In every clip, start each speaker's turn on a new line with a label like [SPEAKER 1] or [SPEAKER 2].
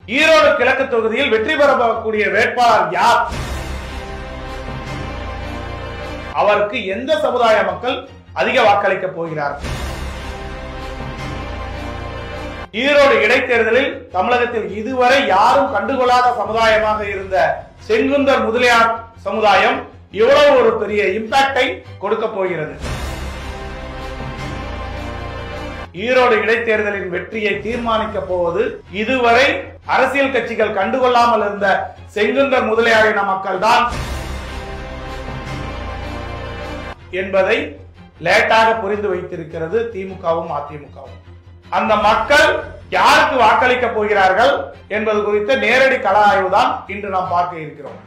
[SPEAKER 1] ஈரோடு கிழக்கு தொகுதியில் வெற்றி பெறக்கூடிய வேட்பாளர் யார் அவருக்கு எந்த சமுதாய மக்கள் அதிக வாக்களிக்க போகிறார் ஈரோடு இடைத்தேர்தலில் தமிழகத்தில் இதுவரை யாரும் கண்டுகொள்ளாத சமுதாயமாக இருந்த செங்குந்தர் முதலியார் சமுதாயம் எவ்வளவு ஒரு பெரிய இம்பாக்டை கொடுக்க போகிறது ஈரோடு இடைத்தேர்தலின் வெற்றியை தீர்மானிக்க போவது இதுவரை அரசியல் கட்சிகள் கண்டுகொள்ளாமல் இருந்த செங்குந்தர் முதலியாரின மக்கள் தான் என்பதை லேட்டாக புரிந்து வைத்திருக்கிறது திமுகவும் அதிமுகவும் அந்த மக்கள் யாருக்கு வாக்களிக்க போகிறார்கள் என்பது குறித்த நேரடி கள ஆய்வு தான் இன்று நாம் பார்க்க இருக்கிறோம்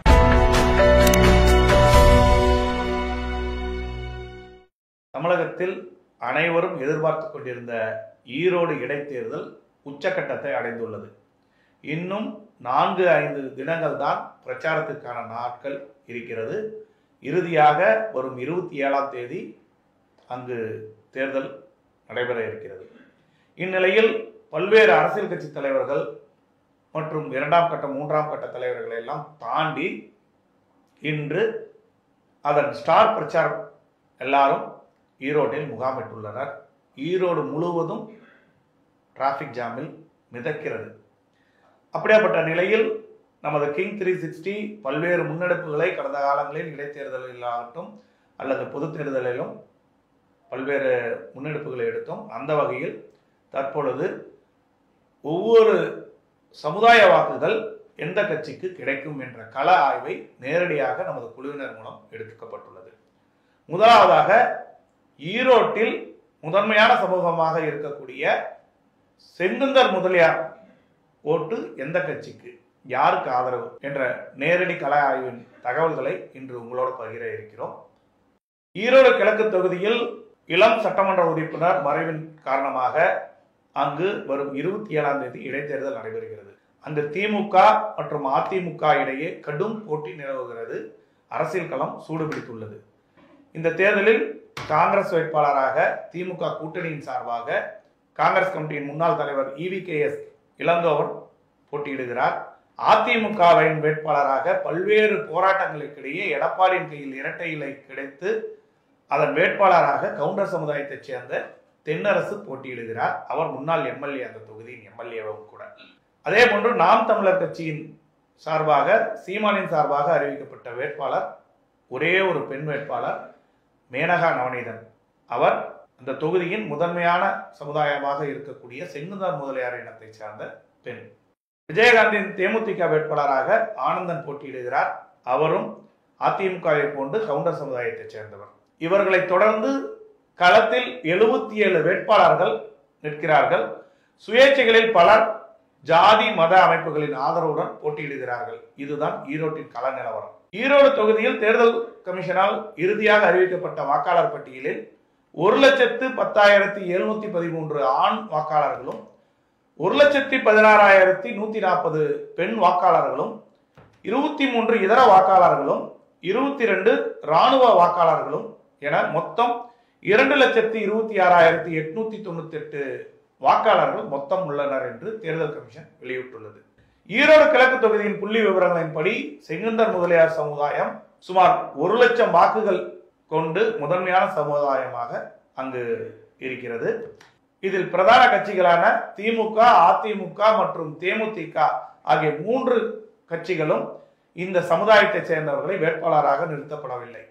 [SPEAKER 1] தமிழகத்தில் அனைவரும் எதிர்பார்த்து கொண்டிருந்த ஈரோடு இடைத்தேர்தல் உச்சக்கட்டத்தை அடைந்துள்ளது இன்னும் நான்கு ஐந்து தினங்கள் தான் பிரச்சாரத்திற்கான நாட்கள் இருக்கிறது இறுதியாக வரும் இருபத்தி ஏழாம் தேதி அங்கு தேர்தல் நடைபெற இருக்கிறது இந்நிலையில் பல்வேறு அரசியல் கட்சி தலைவர்கள் மற்றும் இரண்டாம் கட்ட மூன்றாம் கட்ட தலைவர்களை எல்லாம் தாண்டி இன்று அதன் ஸ்டார் பிரச்சாரம் எல்லாரும் ஈரோட்டில் முகாமிட்டுள்ளனர் ஈரோடு முழுவதும் டிராஃபிக் ஜாமில் மிதக்கிறது அப்படியாப்பட்ட நிலையில் நமது கிங் த்ரீ சிக்ஸ்டி பல்வேறு முன்னெடுப்புகளை கடந்த காலங்களில் இடைத்தேர்தலில் ஆகட்டும் அல்லது பொது தேர்தலிலும் பல்வேறு முன்னெடுப்புகளை எடுத்தோம் அந்த வகையில் தற்பொழுது ஒவ்வொரு சமுதாய வாக்குகள் எந்த கட்சிக்கு கிடைக்கும் என்ற கள ஆய்வை நேரடியாக நமது குழுவினர் மூலம் எடுக்கப்பட்டுள்ளது முதலாவதாக ஈரோட்டில் முதன்மையான சமூகமாக இருக்கக்கூடிய செங்குந்தர் முதலியார் ஓட்டு எந்த கட்சிக்கு யாருக்கு ஆதரவு என்ற நேரடி கள ஆய்வின் தகவல்களை இன்று உங்களோடு பகிர இருக்கிறோம் ஈரோடு கிழக்கு தொகுதியில் இளம் சட்டமன்ற உறுப்பினர் மறைவின் காரணமாக அங்கு வரும் இருபத்தி ஏழாம் தேதி இடைத்தேர்தல் நடைபெறுகிறது அந்த திமுக மற்றும் அதிமுக இடையே கடும் போட்டி நிலவுகிறது அரசியல் களம் சூடுபிடித்துள்ளது இந்த தேர்தலில் காங்கிரஸ் வேட்பாளராக திமுக கூட்டணியின் சார்பாக காங்கிரஸ் கமிட்டியின் முன்னாள் தலைவர் இவி கே எஸ் இளங்கோவன் போட்டியிடுகிறார் அதிமுகவின் வேட்பாளராக பல்வேறு போராட்டங்களுக்கிடையே எடப்பாடியின் கையில் இரட்டை இலை கிடைத்து அதன் வேட்பாளராக கவுண்டர் சமுதாயத்தைச் சேர்ந்த தென்னரசு போட்டியிடுகிறார் அவர் முன்னாள் எம்எல்ஏ அந்த தொகுதியின் எம்எல்ஏவும் கூட அதே போன்று நாம் தமிழர் கட்சியின் சார்பாக சீமானின் சார்பாக அறிவிக்கப்பட்ட வேட்பாளர் ஒரே ஒரு பெண் வேட்பாளர் மேனகா நவநீதன் அவர் அந்த தொகுதியின் முதன்மையான சமுதாயமாக இருக்கக்கூடிய செங்குந்தார் முதலியார் இனத்தைச் சார்ந்த பெண் விஜயகாந்தின் தேமுதிக வேட்பாளராக ஆனந்தன் போட்டியிடுகிறார் அவரும் அதிமுகவை போன்று கவுண்டர் சமுதாயத்தைச் சேர்ந்தவர் இவர்களை தொடர்ந்து களத்தில் எழுபத்தி ஏழு வேட்பாளர்கள் நிற்கிறார்கள் சுயேட்சைகளில் பலர் ஜாதி மத அமைப்புகளின் ஆதரவுடன் போட்டியிடுகிறார்கள் இதுதான் ஈரோட்டின் கள நிலவரம் ஈரோடு தொகுதியில் தேர்தல் கமிஷனால் இறுதியாக அறிவிக்கப்பட்ட வாக்காளர் பட்டியலில் ஒரு லட்சத்து பத்தாயிரத்தி எழுநூத்தி பதிமூன்று ஆண் வாக்காளர்களும் ஒரு லட்சத்தி பதினாறாயிரத்தி நூத்தி நாற்பது பெண் வாக்காளர்களும் இருபத்தி மூன்று இதர வாக்காளர்களும் இருபத்தி ரெண்டு இராணுவ வாக்காளர்களும் என மொத்தம் இரண்டு லட்சத்தி இருபத்தி ஆறாயிரத்தி எட்நூத்தி தொண்ணூத்தி எட்டு வாக்காளர்கள் மொத்தம் உள்ளனர் என்று தேர்தல் கமிஷன் வெளியிட்டுள்ளது ஈரோடு கிழக்கு தொகுதியின் புள்ளி விவரங்களின்படி செங்குந்தர் முதலியார் சமுதாயம் சுமார் ஒரு லட்சம் வாக்குகள் கொண்டு முதன்மையான சமுதாயமாக அங்கு இருக்கிறது இதில் பிரதான கட்சிகளான திமுக அதிமுக மற்றும் தேமுதிக ஆகிய மூன்று கட்சிகளும் இந்த சமுதாயத்தை சேர்ந்தவர்களை வேட்பாளராக நிறுத்தப்படவில்லை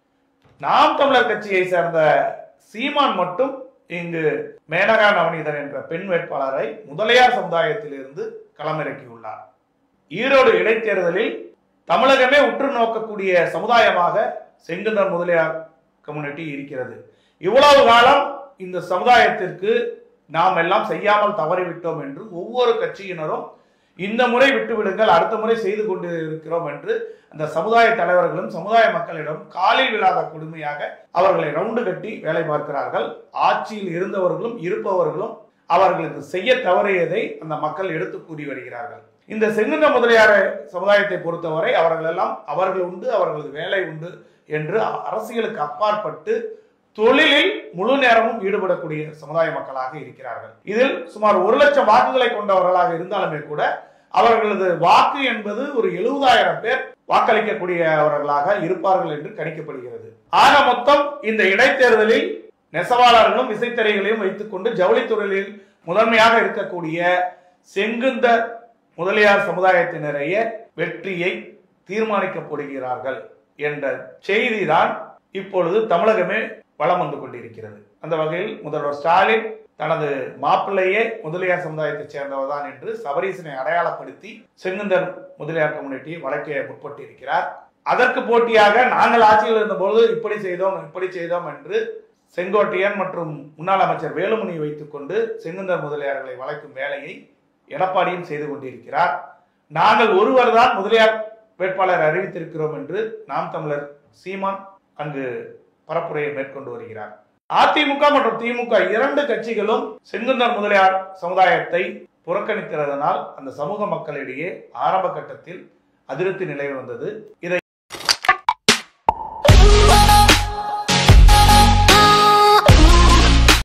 [SPEAKER 1] நாம் தமிழர் கட்சியை சேர்ந்த சீமான் மட்டும் இங்கு மேனகா நவநீதன் என்ற பெண் வேட்பாளரை முதலியார் சமுதாயத்திலிருந்து களமிறக்கியுள்ளார் ஈரோடு இடைத்தேர்தலில் தமிழகமே உற்று நோக்கக்கூடிய சமுதாயமாக செங்குந்தர் முதலியார் கம்யூனிட்டி இருக்கிறது இவ்வளவு காலம் இந்த சமுதாயத்திற்கு நாம் எல்லாம் செய்யாமல் தவறிவிட்டோம் என்று ஒவ்வொரு கட்சியினரும் இந்த முறை விட்டுவிடுங்கள் அடுத்த முறை செய்து கொண்டு இருக்கிறோம் என்று அந்த சமுதாய தலைவர்களும் சமுதாய மக்களிடம் காலில் விழாத கொடுமையாக அவர்களை ரவுண்டு கட்டி வேலை பார்க்கிறார்கள் ஆட்சியில் இருந்தவர்களும் இருப்பவர்களும் அவர்களுக்கு செய்ய தவறியதை அந்த மக்கள் எடுத்து கூறி வருகிறார்கள் இந்த செங்குந்த முதலியார சமுதாயத்தை பொறுத்தவரை அவர்கள் எல்லாம் அவர்கள் உண்டு அவர்களது வேலை உண்டு என்று அரசியலுக்கு அப்பாற்பட்டு தொழிலில் முழு நேரமும் ஈடுபடக்கூடிய சமுதாய மக்களாக இருக்கிறார்கள் இதில் சுமார் ஒரு லட்சம் வாக்குகளை கொண்டவர்களாக இருந்தாலுமே கூட அவர்களது வாக்கு என்பது ஒரு எழுபதாயிரம் பேர் வாக்களிக்கக்கூடியவர்களாக இருப்பார்கள் என்று கணிக்கப்படுகிறது ஆக மொத்தம் இந்த இடைத்தேர்தலில் நெசவாளர்களும் விசைத்தறிகளையும் வைத்துக்கொண்டு ஜவுளித்துறையில் முதன்மையாக இருக்கக்கூடிய செங்குந்தர் முதலியார் சமுதாயத்தினரைய வெற்றியை தீர்மானிக்கப் போடுகிறார்கள் என்ற செய்திதான் இப்பொழுது தமிழகமே வளம் வந்து கொண்டிருக்கிறது அந்த வகையில் முதல்வர் ஸ்டாலின் தனது மாப்பிள்ளையே முதலியார் சமுதாயத்தைச் சேர்ந்தவர் தான் என்று சபரீசனை அடையாளப்படுத்தி செங்குந்தர் முதலியார் கம்யூனிட்டியை வழக்க முற்பட்டு இருக்கிறார் அதற்கு போட்டியாக நாங்கள் ஆட்சியில் இருந்தபோது இப்படி செய்தோம் இப்படி செய்தோம் என்று செங்கோட்டையன் மற்றும் முன்னாள் அமைச்சர் வேலுமணியை வைத்துக்கொண்டு செங்குந்தர் முதலியார்களை வளைக்கும் வேலையை எடப்பாடியும் செய்து கொண்டிருக்கிறார் நாங்கள் ஒருவர் தான் முதலியார் வேட்பாளர் அறிவித்திருக்கிறோம் என்று நாம் தமிழர் சீமான் அங்கு பரப்புரையை மேற்கொண்டு வருகிறார் அதிமுக மற்றும் திமுக இரண்டு கட்சிகளும் செங்குந்தர் முதலியார் சமுதாயத்தை புறக்கணிக்கிறதுனால் அந்த சமூக மக்களிடையே ஆரம்ப கட்டத்தில் அதிருப்தி நிலை வந்தது இதை